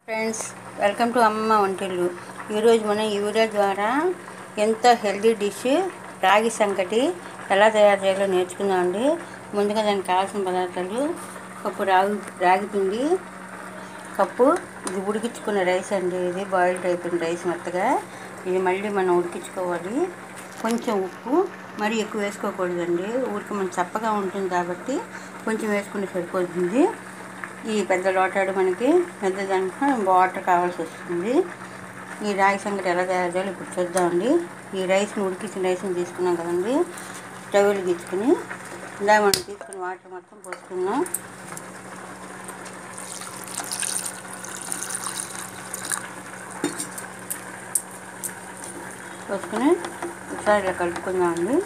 friends welcome to అమ్మ వంటిల్లు ఈరోజు మనం ఈ వీడియో ద్వారా ఎంతో హెల్దీ డిష్ రాగి సంకటి ఎలా తయారు చేయాలో నేర్చుకుందామండి ముందుగా దానికి కావాల్సిన పదార్థాలు కప్పు రాగి రాగి పిండి కప్పు ఇది ఉడికించుకున్న రైస్ అండి ఇది బాయిల్డ్ అయిపోయిన రైస్ మెత్తగా ఇది మళ్ళీ మనం ఉడికించుకోవాలి కొంచెం ఉప్పు మరీ ఎక్కువ వేసుకోకూడదండి ఊరికి మనం చప్పగా ఉంటుంది కాబట్టి కొంచెం వేసుకుంటే సరిపోతుంది ఈ పెద్ద లోటాడు మనకి పెద్ద దాంట్లో వాటర్ కావాల్సి వస్తుంది ఈ రాగి సంగటి ఎలా తయారు చేయాలో ఇప్పుడు చూద్దామండి ఈ రైస్ని ఉడికించిన రైస్ని తీసుకున్నాం కదండి స్టవ్ వెలిగించుకుని ఇలా మనం తీసుకుని వాటర్ మొత్తం పోసుకున్నాం పోసుకుని ఒకసారి ఇలా కలుపుకుందామండి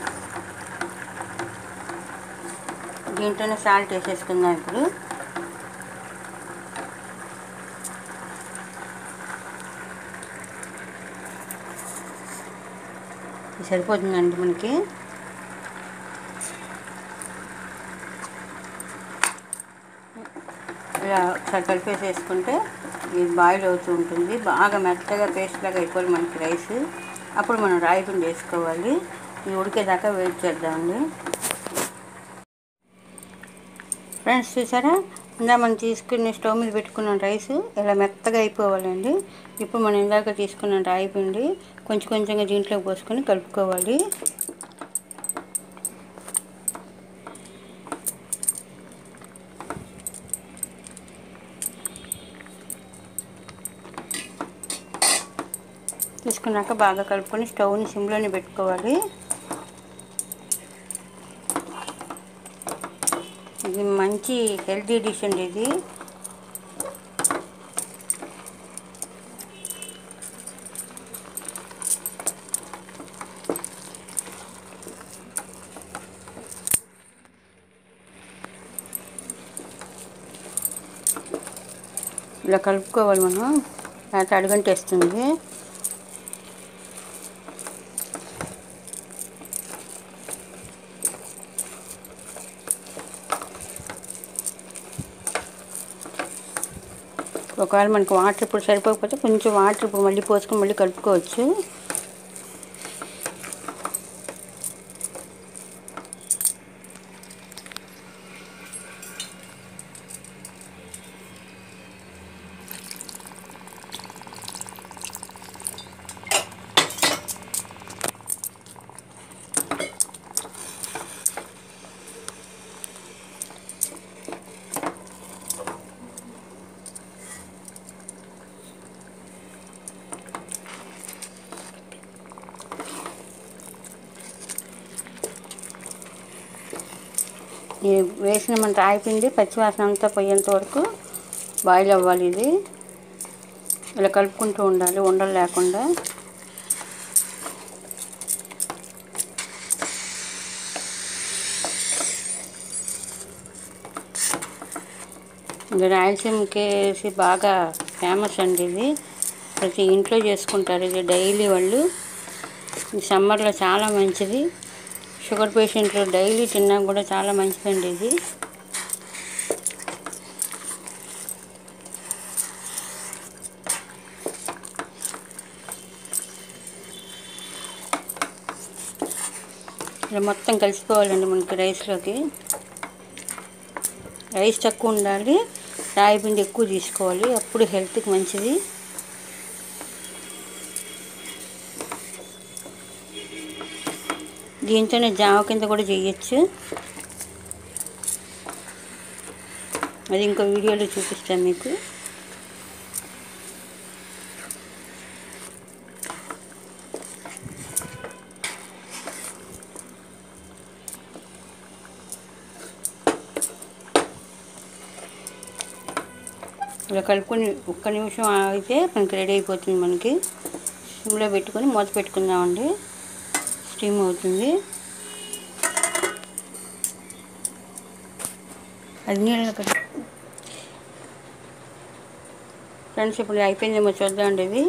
దీంట్లోనే సాల్ట్ వేసేసుకుందాం ఇప్పుడు ఇది సరిపోతుందండి మనకి ఇలా ఒకసారి కలిపేసేసుకుంటే ఇది బాయిల్ అవుతూ ఉంటుంది బాగా మెత్తగా పేస్ట్ లాగా అయిపోవాలి మనకి రైస్ అప్పుడు మనం రాయి పిండి వేసుకోవాలి ఇది ఉడికేదాకా వెయిట్ చేద్దామండి ఫ్రెండ్స్ చూసారా ఇందా మనం తీసుకున్న స్టవ్ మీద పెట్టుకున్న రైస్ ఇలా మెత్తగా అయిపోవాలండి ఇప్పుడు మనం ఇందాక తీసుకున్న రాయి పిండి కొంచెం కొంచెంగా దీంట్లో పోసుకొని కలుపుకోవాలి తీసుకున్నాక బాగా కలుపుకొని స్టవ్ని సిమ్లోనే పెట్టుకోవాలి ఇది మంచి హెల్తీ డిష్ అండి ఇది ఇలా కలుపుకోవాలి మనం లేకపోతే అడుగంటేస్తుంది ఒకవేళ మనకి వాటర్ ఇప్పుడు సరిపోకపోతే కొంచెం వాటర్ ఇప్పుడు మళ్ళీ పోసుకొని మళ్ళీ కలుపుకోవచ్చు ఈ వేసిన మన రాయిపిండి పచ్చివాసన అంతా పోయేంత వరకు బాయిల్ అవ్వాలి ఇది ఇలా కలుపుకుంటూ ఉండాలి ఉండలు లేకుండా ఇది రాయలసీమకేసి బాగా ఫేమస్ అండి ఇది ప్రతి ఇంట్లో చేసుకుంటారు ఇది డైలీ వాళ్ళు ఈ సమ్మర్లో చాలా మంచిది షుగర్ పేషెంట్లు డైలీ తిన్నా కూడా చాలా మంచిదండి ఇది ఇలా మొత్తం కలిసిపోవాలండి మనకి రైస్లోకి రైస్ తక్కువ ఉండాలి రాయి పిండి ఎక్కువ తీసుకోవాలి అప్పుడు హెల్త్కి మంచిది దీంతోనే జామ కింద కూడా చేయొచ్చు అది ఇంకో వీడియోలో చూపిస్తాను మీకు ఇలా కలుపుకొని ఒక్క నిమిషం ఆగితే మనకి రెడీ అయిపోతుంది మనకి సిమ్లో పెట్టుకొని మూత పెట్టుకుందామండి స్టీమ్ అవుతుంది అది నీళ్ళు కట్టి ఫ్రెండ్స్ ఇప్పుడు అయిపోయిందేమో చూద్దామండి ఇది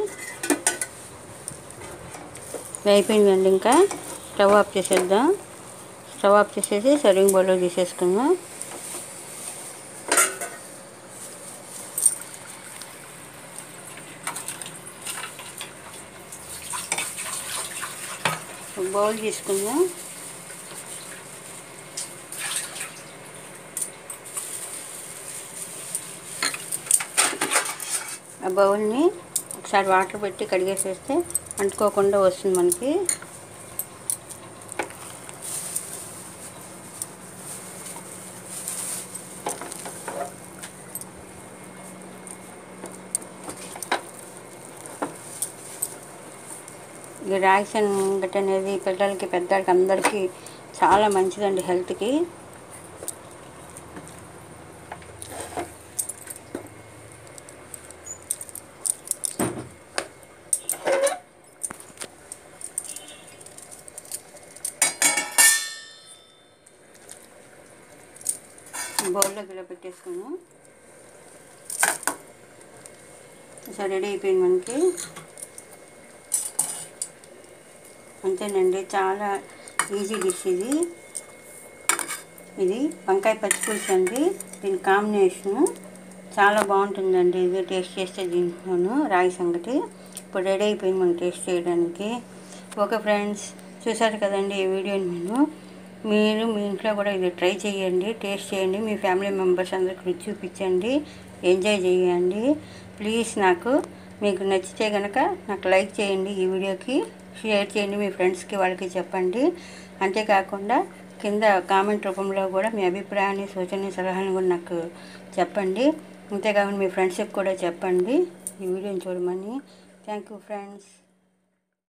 ఇది అయిపోయిందండి ఇంకా స్టవ్ ఆఫ్ చేసేద్దాం స్టవ్ ఆఫ్ చేసేసి సర్వింగ్ బౌల్లో తీసేసుకుందాం ఒక బౌల్ తీసుకుందాం ఆ బౌల్ని ఒకసారి వాటర్ పెట్టి కడిగేసేస్తే అంటుకోకుండా వస్తుంది మనకి ఈ రాగి సంగటి అనేది పిల్లలకి పెద్దలకి అందరికీ చాలా మంచిదండి హెల్త్కి బౌల్లోకి ఇలా పెట్టేసుకున్నాం సరే రెడీ అయిపోయింది మనకి అంతేనండి చాలా ఈజీ డిష్ ఇది ఇది వంకాయ పచ్చిపులుసు అండి దీని కాంబినేషను చాలా బాగుంటుందండి ఇది టేస్ట్ చేస్తే దీంట్లోనూ రాగి సంగటి ఇప్పుడు రెడీ అయిపోయింది మనం టేస్ట్ చేయడానికి ఓకే ఫ్రెండ్స్ చూసారు కదండి ఈ వీడియోని నేను మీరు మీ ఇంట్లో కూడా ఇది ట్రై చేయండి టేస్ట్ చేయండి మీ ఫ్యామిలీ మెంబర్స్ అందరికి రుచి చూపించండి ఎంజాయ్ చేయండి ప్లీజ్ నాకు మీకు నచ్చితే కనుక నాకు లైక్ చేయండి ఈ వీడియోకి షేర్ చేయండి మీ ఫ్రెండ్స్కి వాళ్ళకి చెప్పండి అంతేకాకుండా కింద కామెంట్ రూపంలో కూడా మీ అభిప్రాయాన్ని సూచన సలహాలను కూడా నాకు చెప్పండి అంతేకాకుండా మీ ఫ్రెండ్స్కి కూడా చెప్పండి ఈ వీడియోని చూడమని థ్యాంక్ యూ ఫ్రెండ్స్